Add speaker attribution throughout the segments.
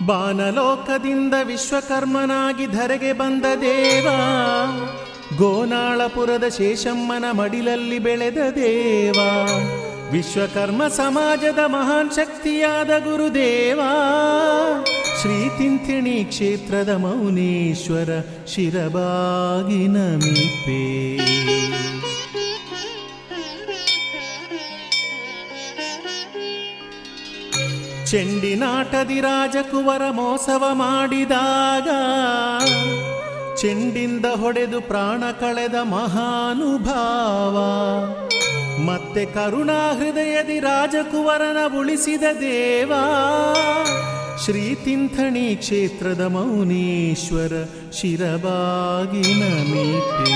Speaker 1: ಬಾನಲೋಕದಿಂದ ವಿಶ್ವಕರ್ಮನಾಗಿ ಧರೆಗೆ ಬಂದ ದೇವ ಗೋನಾಳಪುರದ ಶೇಷಮ್ಮನ ಮಡಿಲಲ್ಲಿ ಬೆಳೆದ ದೇವ ವಿಶ್ವಕರ್ಮ ಸಮಾಜದ ಮಹಾನ್ ಶಕ್ತಿಯಾದ ಗುರುದೇವ ಶ್ರೀ ತಿಂಥಿಣಿ ಕ್ಷೇತ್ರದ ಮೌನೇಶ್ವರ ಶಿರಬಾಗಿನ ಮೀಪೆ ಚೆಂಡಿನಾಟದಿ ರಾಜಕುವರ ಮೋಸವ ಮಾಡಿದಾಗ ಚೆಂಡಿಂದ ಹೊಡೆದು ಪ್ರಾಣ ಕಳೆದ ಮಹಾನುಭಾವ ಮತ್ತೆ ಕರುಣಾ ಹೃದಯದಿ ರಾಜಕುವರನ ಉಳಿಸಿದ ದೇವ ಶ್ರೀ ತಿಂಥಣಿ ಕ್ಷೇತ್ರದ ಮೌನೇಶ್ವರ ಶಿರಬಾಗಿನ ಮೀಪೆ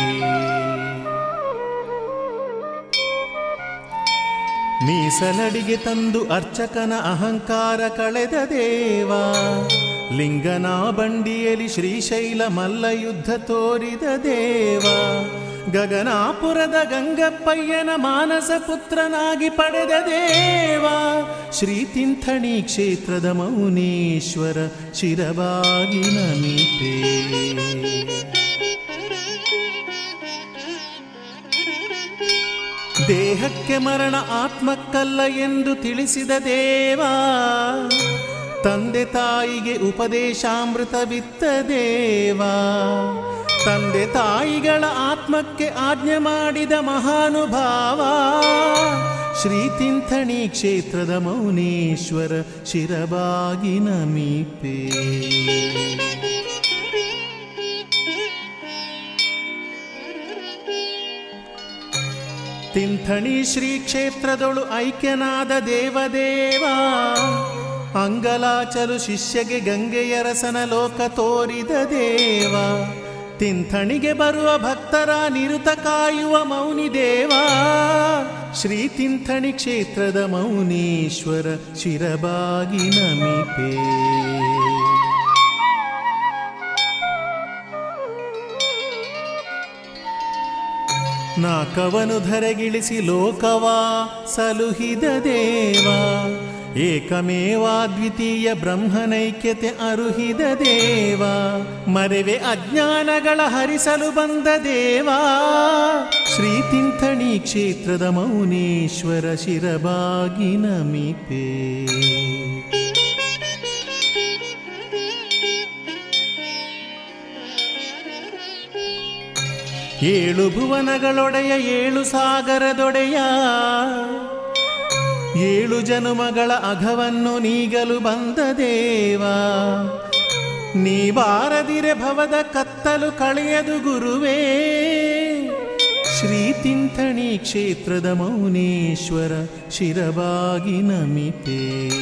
Speaker 1: ಮೀಸಲಡಿಗೆ ತಂದು ಅರ್ಚಕನ ಅಹಂಕಾರ ಕಳೆದ ದೇವ ಲಿಂಗನ ಬಂಡಿಯಲಿ ಶ್ರೀಶೈಲ ಮಲ್ಲ ಯುದ್ಧ ತೋರಿದ ದೇವ ಗಗನಾಪುರದ ಗಂಗಪ್ಪಯ್ಯನ ಮಾನಸ ಪುತ್ರನಾಗಿ ಪಡೆದ ದೇವ ಶ್ರೀ ತಿಂಥಣಿ ಕ್ಷೇತ್ರದ ಮೌನೇಶ್ವರ ಶಿರಬಾಗಿನ ಮೀಪೆ ದೇಹಕ್ಕೆ ಮರಣ ಆತ್ಮಕ್ಕಲ್ಲ ಎಂದು ತಿಳಿಸಿದ ದೇವ ತಂದೆ ತಾಯಿಗೆ ಉಪದೇಶಾಮೃತ ಬಿತ್ತ ದೇವ ತಂದೆ ತಾಯಿಗಳ ಆತ್ಮಕ್ಕೆ ಆಜ್ಞೆ ಮಾಡಿದ ಮಹಾನುಭಾವ ಶ್ರೀ ತಿಂಥಣಿ ಕ್ಷೇತ್ರದ ಮೌನೇಶ್ವರ ಶಿರಬಾಗಿನ ಮೀಪೆ ತಿಂಥಣಿ ಶ್ರೀ ಕ್ಷೇತ್ರದೊಳು ಐಕ್ಯನಾದ ದೇವದೇವ ಅಂಗಲಾಚಲು ಶಿಷ್ಯಗೆ ಗಂಗೆಯರಸನ ಲೋಕ ತೋರಿದ ದೇವ ತಿಂಥಣಿಗೆ ಬರುವ ಭಕ್ತರ ನಿರುತ ಕಾಯುವ ಮೌನಿ ದೇವ ಶ್ರೀ ತಿಂಥಣಿ ಕ್ಷೇತ್ರದ ಮೌನೇಶ್ವರ ಶಿರಬಾಗಿನ ಮೀಪೆ ನಾಕವನು ಧರೆಗಿಳಿಸಿ ಲೋಕವಾ ಸಲುಹಿದ ದೇವ ಏಕಮೇವಾದ್ವಿತೀಯ ಬ್ರಹ್ಮನೈಕ್ಯತೆ ಅರುಹಿದ ದೇವ ಮರೆವೆ ಅಜ್ಞಾನಗಳ ಹರಿಸಲು ಬಂದ ದೇವ ಶ್ರೀ ತಿಂಥಣಿ ಕ್ಷೇತ್ರದ ಮೌನೇಶ್ವರ ಶಿರಬಾಗಿನ ಮೀಪೆ ಏಳು ಭುವನಗಳೊಡೆಯ ಏಳು ಸಾಗರದೊಡೆಯ ಏಳು ಜನುಮಗಳ ಅಘವನ್ನು ನೀಗಲು ಬಂದ ದೇವ ನೀ ಬಾರದಿರೆ ಭವದ ಕತ್ತಲು ಕಳೆಯದು ಗುರುವೇ ಶ್ರೀ ತಿಂಥಣಿ ಕ್ಷೇತ್ರದ ಮೌನೇಶ್ವರ ಶಿರಬಾಗಿನ ಮಿತೆ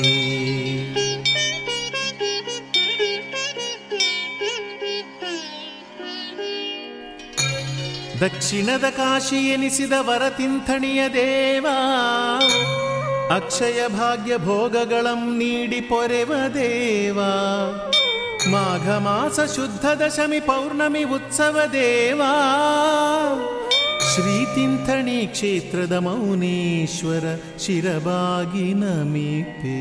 Speaker 1: ದಕ್ಷಿಣದ ಕಾಶಿ ಎನಿಸಿದ ವರತಿಂಥಣಿಯ ದೇವ ಅಕ್ಷಯ ಭಾಗ್ಯ ಭೋಗಗಳಂ ನೀಡಿ ಪೊರೆವ ದೇವ ಮಾಘ ಮಾಸ ಶುದ್ಧ ದಶಮಿ ಪೌರ್ಣಮಿ ಉತ್ಸವ ದೇವ ಶ್ರೀ ತಿಂಥಣಿ ಕ್ಷೇತ್ರದ ಮೌನೇಶ್ವರ ಶಿರಬಾಗಿನ ಮೀಪೆ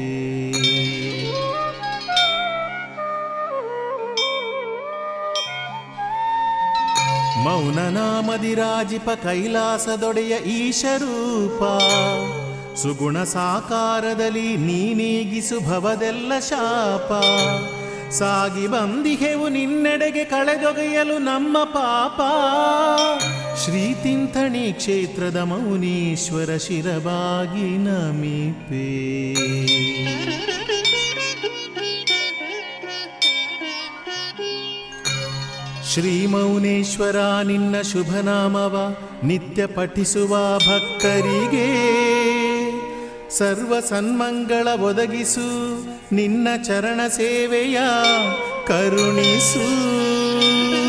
Speaker 1: ಮೌನನಾಮದಿರಾಜಿಪ ಕೈಲಾಸದೊಡೆಯ ಈಶರೂಪ ಸುಗುಣ ಸಾಕಾರದಲ್ಲಿ ನೀನೀಗಿಸು ಭವದೆಲ್ಲ ಶಾಪ ಸಾಗಿ ಬಂದಿಹೆವು ನಿನ್ನೆಡೆಗೆ ಕಳೆದೊಗೆಯಲು ನಮ್ಮ ಪಾಪ ಶ್ರೀ ತಿಂಥಣಿ ಕ್ಷೇತ್ರದ ಮೌನೇಶ್ವರ ಶಿರಬಾಗಿನ ಮೀಪೆ ಶ್ರೀ ಮೌನೇಶ್ವರ ನಿನ್ನ ಶುಭನಾಮವ ನಿತ್ಯ ಪಠಿಸುವ ಭಕ್ತರಿಗೆ ಸರ್ವ ಸನ್ಮಂಗಳ ಒದಗಿಸು ನಿನ್ನ ಚರಣ ಸೇವೆಯ ಕರುಣಿಸು